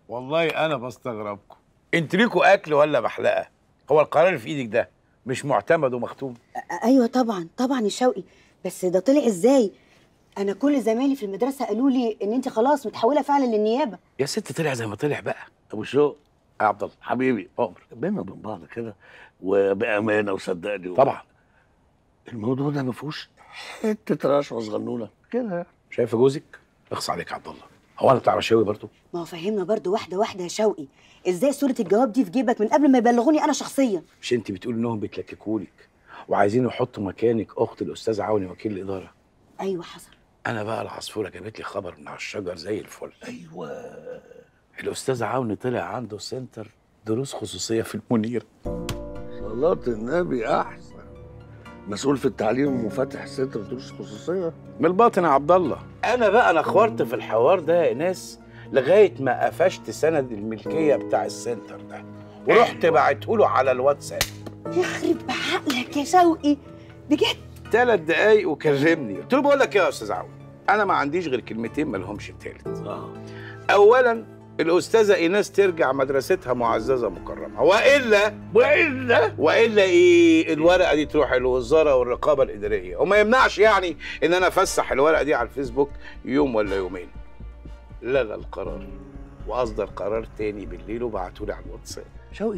والله انا بستغربكم انت ليكوا اكل ولا محلقه هو القرار اللي في ايدك ده مش معتمد ومختوم أ- ايوه طبعا طبعا يا شوقي بس ده طلع ازاي انا كل زمايلي في المدرسه قالوا لي ان انت خلاص متحوله فعلا للنيابه يا ست طلع زي ما طلع بقى ابو شوق يا عبد الله حبيبي عمر بينا وبين بعض كده وبامانه وصدقني طبعا الموضوع ده ما فيهوش حته رشوه صغنونه كده يعني. شايف جوزك اخص عليك يا عبد الله هو انا بتاع رشاوي برضه ما هو فهمنا برضو واحده واحده يا شوقي ازاي صوره الجواب دي في جيبك من قبل ما يبلغوني انا شخصيا مش انت بتقول انهم بيتلككولك وعايزين يحطوا مكانك اخت الاستاذ عوني وكيل الاداره ايوه حصل انا بقى العصفوره جابت لي خبر من على الشجر زي الفل ايوه الاستاذ عوني طلع عنده سنتر دروس خصوصيه في المنير صلاة النبي احسن مسؤول في التعليم وفاتح سنتر دروس خصوصيه من الباطن يا عبد الله انا بقى نخورت في الحوار ده يا ناس لغايه ما قفشت سند الملكيه بتاع السنتر ده ورحت بعته له على الواتساب يخرب بعقلك يا شوقي بجد ثلاث دقايق وكلمني قلت له بقول لك ايه يا استاذ عون انا ما عنديش غير كلمتين ما لهمش تالت اه اولا الاستاذه ايناس ترجع مدرستها معززه مكرمه والا والا والا ايه الورقه دي تروح الوزاره والرقابه الاداريه وما يمنعش يعني ان انا افسح الورقه دي على الفيسبوك يوم ولا يومين لغى القرار واصدر قرار تاني بالليل وبعتولي على الواتساب شوقي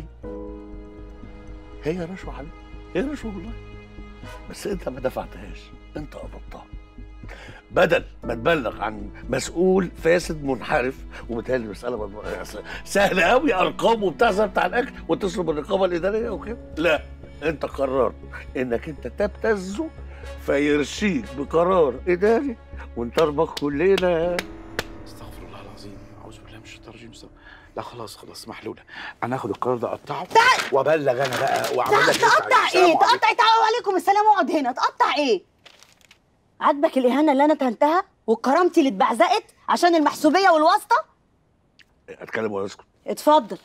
هي رشوه حبيبي هي رشوه والله بس انت ما دفعتهاش انت قبضتها بدل ما تبلغ عن مسؤول فاسد منحرف وبالتالي المساله مض- سهله قوي ارقام وبتاع زي بتاع الاكل واتصلوا بالرقابه الاداريه وكده لا انت قررت انك انت تبتزه فيرشيك بقرار اداري ونطربخ كلنا استغفر الله العظيم اعوذ بالله من الشيطان الرجيم استغفر- لا خلاص خلاص محلوله انا هاخد القرار ده اقطعه وابلغ انا بقى واعمل لك لسه عليه. تقطع السلام ايه عليكم. تقطع تعالوا عليكم السلام اقعد هنا تقطع ايه عاجبك الاهانه اللي انا تهنتها وكرامتي اللي اتبعزقت عشان المحسوبيه والواسطه اتكلم ولا اسكت اتفضل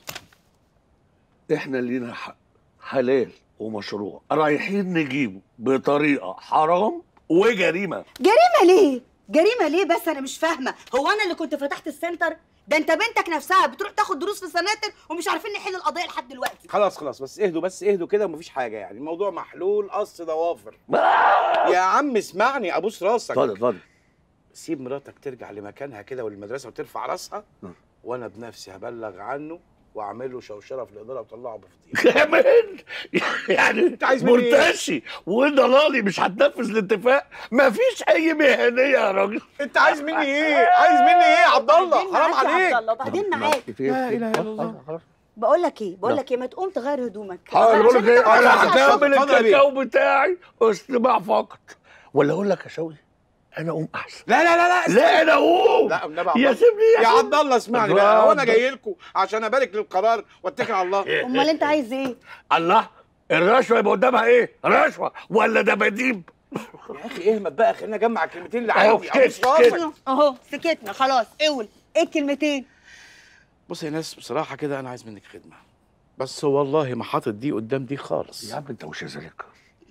احنا لينا حق حلال ومشروع رايحين نجيبه بطريقه حرام وجريمه جريمه ليه جريمه ليه بس انا مش فاهمه هو انا اللي كنت فتحت السنتر ده انت بنتك نفسها بتروح تاخد دروس في سناتر ومش عارفين نحل القضيه لحد دلوقتي خلاص خلاص بس اهدوا بس اهدوا كده ومفيش حاجه يعني الموضوع محلول قص ضوافر يا عم اسمعني ابوس راسك اتفضل اتفضل سيب مراتك ترجع لمكانها كده والمدرسه وترفع راسها م. وانا بنفسي هبلغ عنه واعمل له شوشره في الاداره وطلعه بفضيحه كمان يعني انت عايز مني ايه؟ مرتشي وضلالي مش هتنفذ الاتفاق مفيش اي مهنيه يا راجل انت عايز مني ايه عايز مني ايه يا عبد الله حرام معاك يا عليك عبد الله وبعدين معاك لا إله إلا الله. بقول لك ايه بقول لك ايه ما تقوم تغير هدومك حاضر بقول لك ايه عشان انا تاخد هكمل اتفضل يا بيه. الكاكاو بتاعي واستماع فقط ولا اقول لك يا شوقي انا اقوم احسن لا لا لا لا لا انا اقوم لا النبي عبد يا الله سيبني يا يا عبد الله اسمعني بقى هو انا اتفضل. جاي لكم عشان ابارك للقرار واتكل على الله امال انت عايز ايه الله الرشوه يبقى قدامها ايه؟ رشوه ولا دباديب؟ يا اخي اهمت بقى خلينا نجمع الكلمتين اللي أهو عندي كده، ابوس راسك كده. اهو سكتنا خلاص قول ايه الكلمتين بص يا ناس بصراحه كده انا عايز منك خدمه بس والله ما حاطط دي قدام دي خالص يا عم انت وش ذلك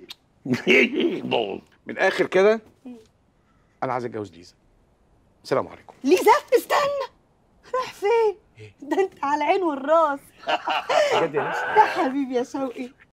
من الاخر كده انا عايز اتجوز ليزا السلام عليكم ليزا استنى راح فين ده انت على العين والراس بجد يا ناس يا حبيبي يا شوقي